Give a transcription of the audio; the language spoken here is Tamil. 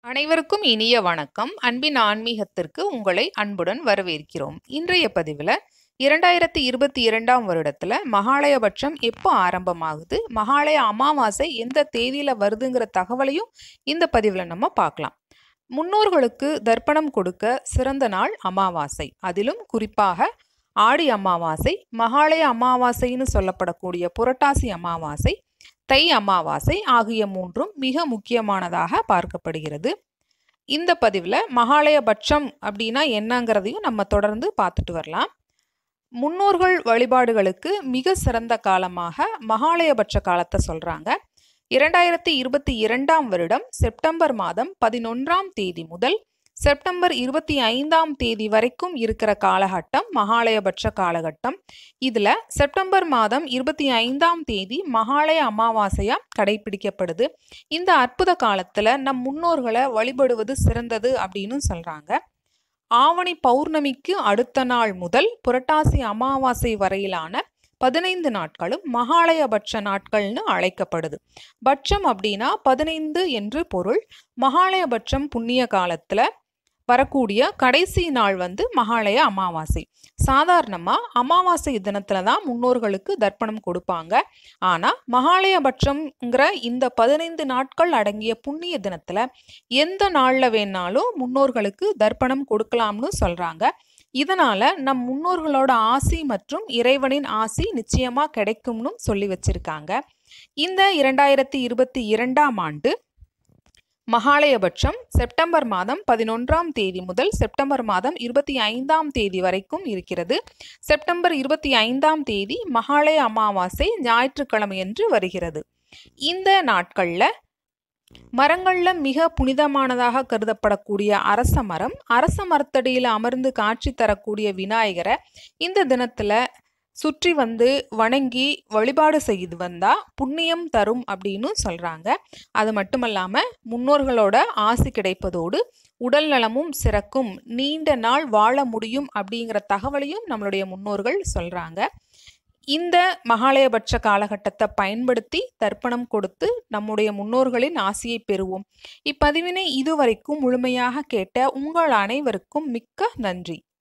அனைவருக்கும் இனிய வணக்கம் அன்பின் ஆன்மீகத்திற்கு உங்களை அன்புடன் வரவேற்கிறோம் இன்றைய பதிவில் இரண்டாயிரத்தி இருபத்தி இரண்டாம் வருடத்துல மகாலயபட்சம் எப்போ ஆரம்பமாகுது மகாலய அமாவாசை எந்த தேதியில வருதுங்கிற தகவலையும் இந்த பதிவில் நம்ம பார்க்கலாம் முன்னோர்களுக்கு தர்ப்பணம் கொடுக்க சிறந்த நாள் அமாவாசை அதிலும் குறிப்பாக ஆடி அமாவாசை மகாலய அமாவாசைன்னு சொல்லப்படக்கூடிய புரட்டாசி அமாவாசை தை அமாவாசை ஆகிய மூன்றும் மிக முக்கியமானதாக பார்க்கப்படுகிறது இந்த பதிவில் மகாலயபட்சம் அப்படின்னா என்னங்கிறதையும் நம்ம தொடர்ந்து பார்த்துட்டு வரலாம் முன்னோர்கள் வழிபாடுகளுக்கு மிக சிறந்த காலமாக மகாலயபட்ச காலத்தை சொல்றாங்க இரண்டாயிரத்தி இருபத்தி இரண்டாம் வருடம் செப்டம்பர் மாதம் பதினொன்றாம் தேதி முதல் செப்டம்பர் இருபத்தி ஐந்தாம் தேதி வரைக்கும் இருக்கிற காலகட்டம் மகாலயபட்ச காலகட்டம் இதுல செப்டம்பர் மாதம் இருபத்தி ஐந்தாம் தேதி மகாலய அமாவாசையா கடைபிடிக்கப்படுது இந்த அற்புத காலத்துல நம் முன்னோர்களை வழிபடுவது சிறந்தது அப்படின்னு சொல்றாங்க ஆவணி பௌர்ணமிக்கு அடுத்த நாள் முதல் புரட்டாசி அமாவாசை வரையிலான பதினைந்து நாட்களும் மகாலயபட்ச நாட்கள்னு அழைக்கப்படுது பட்சம் அப்படின்னா பதினைந்து என்று பொருள் மகாலயபட்சம் புண்ணிய காலத்துல வரக்கூடிய கடைசி நாள் வந்து மகாலய அமாவாசை சாதாரணமா அமாவாசை தினத்துல தான் முன்னோர்களுக்கு தர்ப்பணம் கொடுப்பாங்க ஆனா மகாலயபட்சம்ங்கிற இந்த பதினைந்து நாட்கள் அடங்கிய புண்ணிய தினத்துல எந்த நாள்ல வேணாலும் முன்னோர்களுக்கு தர்ப்பணம் கொடுக்கலாம்னு சொல்றாங்க இதனால நம் முன்னோர்களோட ஆசி மற்றும் இறைவனின் ஆசி நிச்சயமா கிடைக்கும்னு சொல்லி வச்சிருக்காங்க இந்த இரண்டாயிரத்தி இருபத்தி இரண்டாம் ஆண்டு மகாலயபட்சம் செப்டம்பர் மாதம் பதினொன்றாம் தேதி முதல் செப்டம்பர் மாதம் இருபத்தி ஐந்தாம் தேதி வரைக்கும் இருக்கிறது செப்டம்பர் இருபத்தி ஐந்தாம் தேதி மகாலய அமாவாசை ஞாயிற்றுக்கிழமையன்று வருகிறது இந்த நாட்கள்ல மரங்கள்ல மிக புனிதமானதாக கருதப்படக்கூடிய அரச மரம் அரச மரத்தடியில் அமர்ந்து காட்சி தரக்கூடிய விநாயகரை இந்த தினத்துல சுற்றி வந்து வணங்கி வழிபாடு செய்து வந்தா புண்ணியம் தரும் அப்படின்னு சொல்றாங்க அது மட்டுமல்லாம முன்னோர்களோட ஆசி கிடைப்பதோடு உடல் நலமும் சிறக்கும் நீண்ட நாள் வாழ முடியும் அப்படிங்கிற தகவலையும் நம்மளுடைய முன்னோர்கள் சொல்றாங்க இந்த மகாலயபட்ச காலகட்டத்தை பயன்படுத்தி தர்ப்பணம் கொடுத்து நம்முடைய முன்னோர்களின் ஆசியை பெறுவோம் இப்பதிவினை இதுவரைக்கும் முழுமையாக கேட்ட உங்கள் அனைவருக்கும் மிக்க நன்றி